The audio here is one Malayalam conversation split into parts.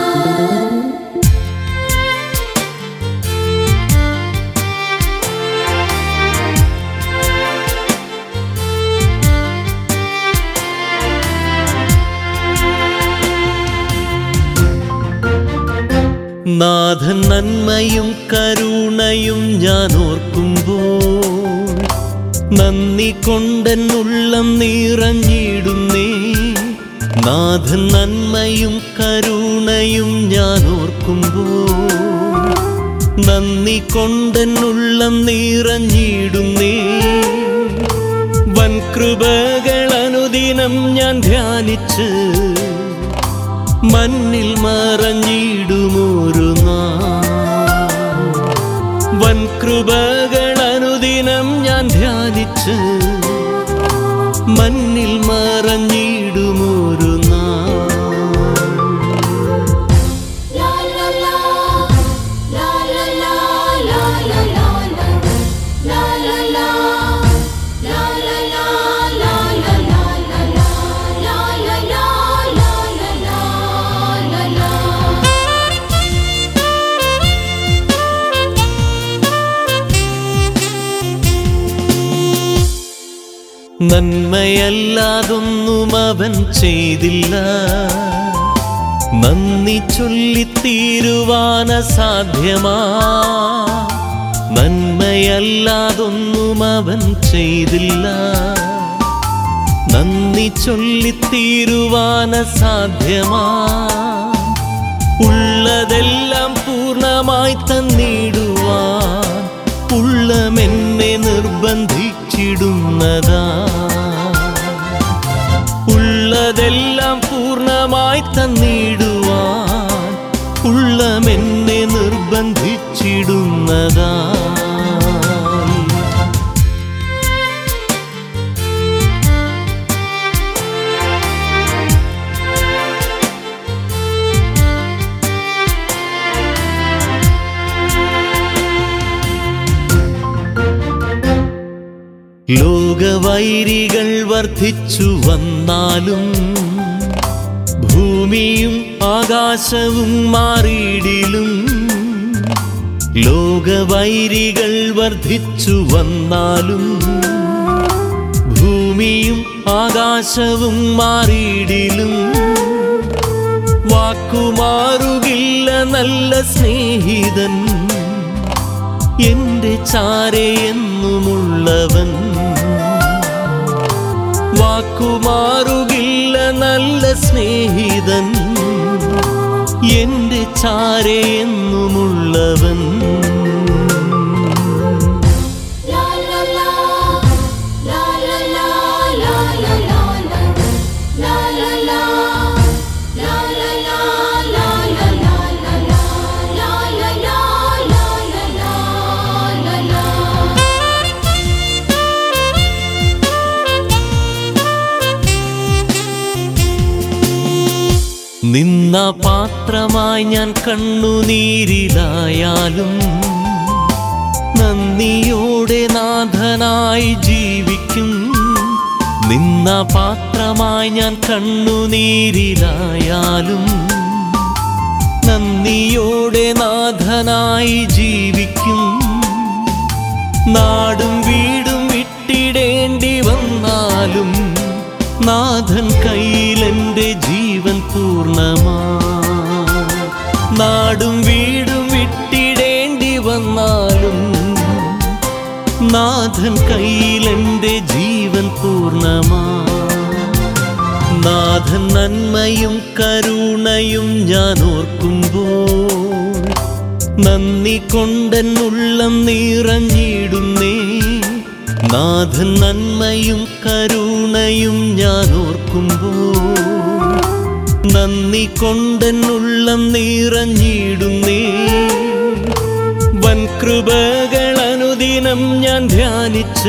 നാഥൻ നന്മയും കരുണയും ഞാൻ ഓർക്കുമ്പോൾ നന്ദി കൊണ്ടെന്നുള്ളം നിറഞ്ഞിടുന്നേ നാഥൻ നന്മയും കരുണയും ഞാൻ ഓർക്കുമ്പോൾ നന്ദി കൊണ്ടെന്നുള്ളം നിറഞ്ഞിടുന്നേ വൻകൃപകൾ അനുദിനം ഞാൻ ധ്യാനിച്ച് മണ്ണിൽ മറഞ്ഞിടുമൊരു വൻകൃപകൾ അനുദിനം ഞാൻ ധ്യാനിച്ച് മണ്ണിൽ മറഞ്ഞിടുമൊരു La la la, la la la, la la la la, la la la, la la la, la la la la la, la la la, la la la la la. നന്മയല്ലാതൊന്നും അവൻ ചെയ്തില്ല നന്ദി ചൊല്ലിത്തീരുവാന സാധ്യമാ നന്മയല്ലാതൊന്നും അവൻ ചെയ്തില്ല നന്ദി ചൊല്ലിത്തീരുവാന സാധ്യമാ ഉള്ളതെല്ലാം പൂർണ്ണമായി തന്നിടുവാൻ ഉള്ളമെന്നെ നിർബന്ധിച്ചിടുന്നതാ ഉള്ളതെല്ലാം പൂർണ്ണമായി തന്നിടുവാൻ ഉള്ളമെന്നെ നിർബന്ധിച്ചിടുന്നതാ ലോകവൈരികൾ വർദ്ധിച്ചു വന്നാലും ഭൂമിയും ആകാശവും മാറിയിടിലും ലോകവൈരികൾ വർദ്ധിച്ചു വന്നാലും ഭൂമിയും ആകാശവും മാറിയിടിലും വാക്കുമാറുകില്ല നല്ല സ്നേഹിതൻ എന്റെ ചാരെ എന്നുമുള്ളവൻ വാക്കുമാറുകില്ല നല്ല സ്നേഹിതൻ എന്റെ ചാരെ എന്നുമുള്ളവൻ La la la, la la la, la la la la, la la la, la la la, la la la la la, la la la, la la la la la. നിന്ന പാത്രമായി ഞാൻ കണ്ണുനീരിലായാലും നന്ദിയോടെ നാഥനായി ജീവിക്കും നിന്ന പാത്രമായി ഞാൻ കണ്ണുനീരിലായാലും നന്ദിയോടെ നാഥനായി ജീവിക്കും നാടും വീടും വിട്ടിടേണ്ടി വന്നാലും നാഥൻ കയ്യിലെന്റെ ജീവൻ പൂർണ്ണമാ നാടും വീടും വിട്ടിടേണ്ടി വന്നാലും നാഥൻ കയ്യിലെന്റെ ജീവൻ പൂർണ്ണമാ നാഥൻ നന്മയും കരുണയും ഞാൻ ഓർക്കുമ്പോൾ നന്ദി കൊണ്ടെന്നുള്ളം നിറഞ്ഞിടുന്നേ നാഥൻ നന്മയും കരുണയും ഞാൻ ഓർക്കുമ്പോൾ നന്ദി കൊണ്ടെന്നുള്ളം നിറഞ്ഞിടുന്നേ വൻകൃപകൾ അനുദിനം ഞാൻ ധ്യാനിച്ച്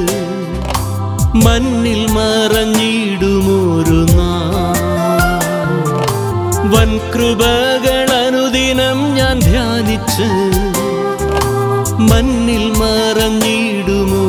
മണ്ണിൽ മറഞ്ഞിടുമൊരു വൻകൃപകൾ അനുദിനം ഞാൻ ധ്യാനിച്ച് മണ്ണിൽ മറഞ്ഞിടുമോ